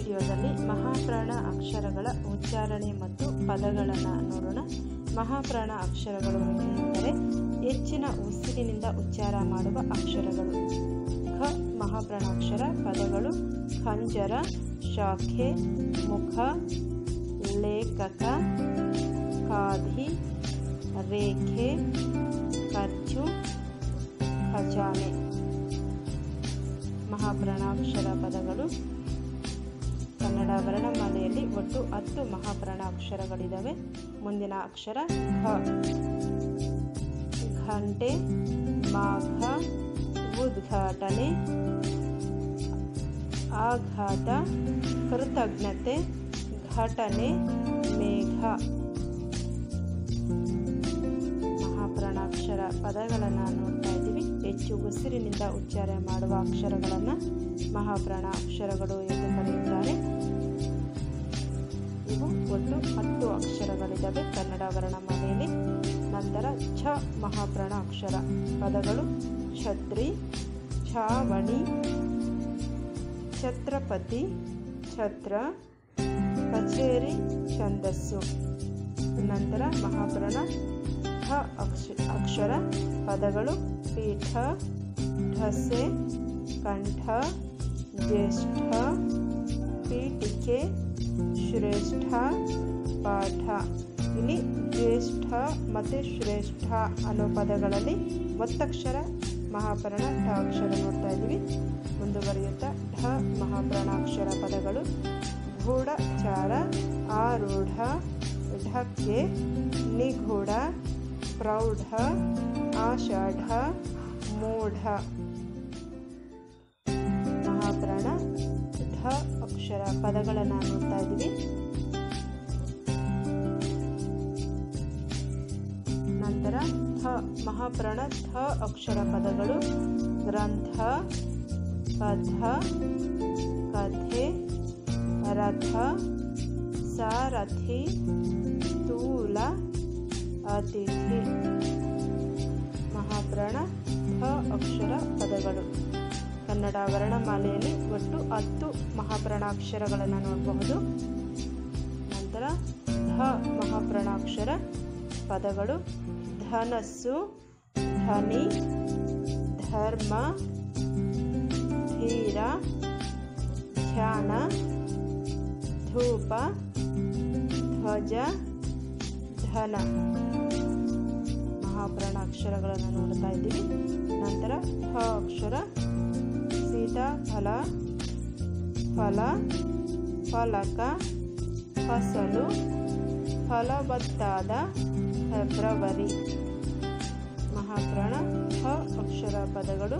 ವಿಡಿಯೋದಲ್ಲಿ ಮಹಾಪ್ರಾಣ ಅಕ್ಷರಗಳ ಉಚ್ಚಾರಣೆ ಮತ್ತು ಪದಗಳನ್ನು ನೋಡೋಣ ಮಹಾಪ್ರಾಣ ಅಕ್ಷರಗಳು ಎಂದರೆ ಹೆಚ್ಚಿನ ಉಸಿರಿನಿಂದ ಉಚ್ಚಾರ ಮಾಡುವ ಅಕ್ಷರಗಳು ಖ ಮಹಾಪ್ರಾಣಾಕ್ಷರ ಪದಗಳು ಖಂಜರ ಶಾಖೆ ಮುಖ ಲೇಖಕ ಖಾದಿ ರೇಖೆ ಖರ್ಚು ಖಜಾನೆ ಮಹಾಪ್ರಾಣಾಕ್ಷರ ಪದಗಳು ಕನ್ನಡ ವರ್ಣಮಾಲೆಯಲ್ಲಿ ಒಟ್ಟು ಹತ್ತು ಮಹಾಪ್ರಾಣ ಅಕ್ಷರಗಳಿದ್ದಾವೆ ಮುಂದಿನ ಅಕ್ಷರ ಖ ಘಂಟೆ ಮಾಘ ಉದ್ಘಾಟನೆ ಆಘಾತ ಕೃತಜ್ಞತೆ ಘಟನೆ ಮೇಘ ಮಹಾಪ್ರಾಣಾಕ್ಷರ ಪದಗಳನ್ನು ನೋಡ್ತಾ ಇದ್ದೀವಿ ಹೆಚ್ಚು ಉಸಿರಿನಿಂದ ಉಚ್ಚಾರ ಮಾಡುವ ಅಕ್ಷರಗಳನ್ನು ಮಹಾಪ್ರಾಣ ಅಕ್ಷರಗಳು ಎಂದು ಕರೆಯುತ್ತಾರೆ ಇವು ಒಟ್ಟು ಹತ್ತು ಅಕ್ಷರಗಳಿದ್ದಾವೆ ಕನ್ನಡ ವರ್ಣಮಾಲೆಯಲ್ಲಿ ನಂತರ ಛ ಮಹಾಪ್ರಾಣ ಅಕ್ಷರ ಪದಗಳು ಛತ್ರಿ ಛಾವಣಿ ಛತ್ರಪತಿ ಛತ್ರ ಕಚೇರಿ ಛಂದಸ್ಸು ನಂತರ ಮಹಾಪ್ರಾಣ ಠ ಅಕ್ಷ ಅಕ್ಷರ ಪದಗಳು ಪೀಠ ಢಸೆ ಕಂಠ ಜ್ಯೇಷ್ಠ ಪೀಠಿಕೆ ಶ್ರೇಷ್ಠ ಪಾಠ ಇಲ್ಲಿ ಜ್ಯೇಷ್ಠ ಮತ್ತು ಶ್ರೇಷ್ಠ ಅನ್ನೋ ಪದಗಳಲ್ಲಿ ಒತ್ತಕ್ಷರ ಮಹಾಪ್ರಾಣ ಠ ಅಕ್ಷರ ನೋಡ್ತಾ ಇದ್ದೀವಿ ಮುಂದುವರಿಯುತ್ತಾ ಢ ಮಹಾಪ್ರಾಣಾಕ್ಷರ ಪದಗಳು ಗೂಢಚಾರ ಆರೂಢ ಢಕ್ಕೆ ನಿಗೂಢ ಪ್ರೌಢ ಆಷಾಢ ಮೂಢ ಮಹಾಪ್ರಾಣ ಢ ಅಕ್ಷರ ಪದಗಳನ್ನು ನೋಡ್ತಾ ಇದ್ದೀವಿ ನಂತರ ಥ ಮಹಾಪ್ರಾಣ ಥ ಅಕ್ಷರ ಪದಗಳು ಗ್ರಂಥ ಪಥ ಕಥೆ ರಥ ಸಾರಥಿ ಸ್ಥೂಲ ಅತಿಥಿ ಮಹಾಪ್ರಾಣ ಥ ಅಕ್ಷರ ಪದಗಳು ಕನ್ನಡ ವರ್ಣಮಾಲೆಯಲ್ಲಿ ಒಟ್ಟು ಹತ್ತು ಮಹಾಪ್ರಾಣಾಕ್ಷರಗಳನ್ನು ನೋಡಬಹುದು ನಂತರ ಧ ಮಹಾಪ್ರಾಣಾಕ್ಷರ ಪದಗಳು ಧನಸ್ಸು ಧನಿ ಧರ್ಮ ಧೀರ ಧ್ಯಾನ ಧೂಪ ಧ್ವಜ ಧನ ಮಹಾಪ್ರಾಣ ಅಕ್ಷರಗಳನ್ನು ನೋಡ್ತಾ ಇದ್ದೀವಿ ನಂತರ ಹ ಅಕ್ಷರ ಸೀತಾಫಲ ಫಲ ಫಲಕ ಫಸಲು ಫಲವತ್ತಾದ ಫೆಬ್ರವರಿ ಮಹಾಪ್ರಾಣ ಹ ಅಕ್ಷರ ಪದಗಳು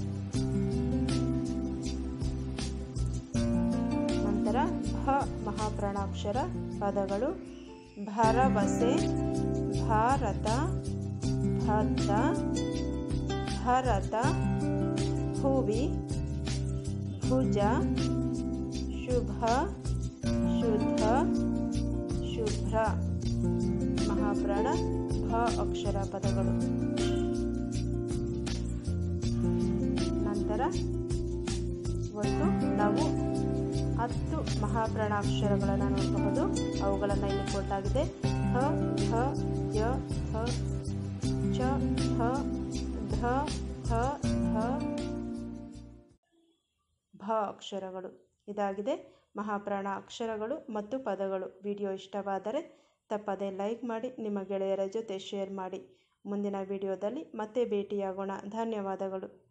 ನಂತರ ಭ ಮಹಾಪ್ರಾಣಾಕ್ಷರ ಪದಗಳು ಭರವಸೆ ಭಾರತ ಭತ್ತ ಭರತ ಭುವಿ ಭುಜ ಶುಭ ಶುದ್ಧ ಶುಭ್ರ ಮಹಾಪ್ರಾಣ ಭ ಅಕ್ಷರ ಪದಗಳು ನಂತರ ಒಟ್ಟು ನಾವು ಹತ್ತು ಮಹಾಪ್ರಾಣಾಕ್ಷರಗಳನ್ನು ನೋಡಬಹುದು ಅವುಗಳನ್ನು ಇಲ್ಲಿ ಕೊಟ್ಟಾಗಿದೆ ಹ ಘ ಯ ಹ ಚ ಹ ಧ ಥ ಧ ಭ ಅಕ್ಷರಗಳು ಇದಾಗಿದೆ ಮಹಾಪ್ರಾಣ ಅಕ್ಷರಗಳು ಮತ್ತು ಪದಗಳು ವಿಡಿಯೋ ಇಷ್ಟವಾದರೆ ತಪ್ಪದೆ ಲೈಕ್ ಮಾಡಿ ನಿಮ್ಮ ಗೆಳೆಯರ ಜೊತೆ ಶೇರ್ ಮಾಡಿ ಮುಂದಿನ ವಿಡಿಯೋದಲ್ಲಿ ಮತ್ತೆ ಭೇಟಿಯಾಗೋಣ ಧನ್ಯವಾದಗಳು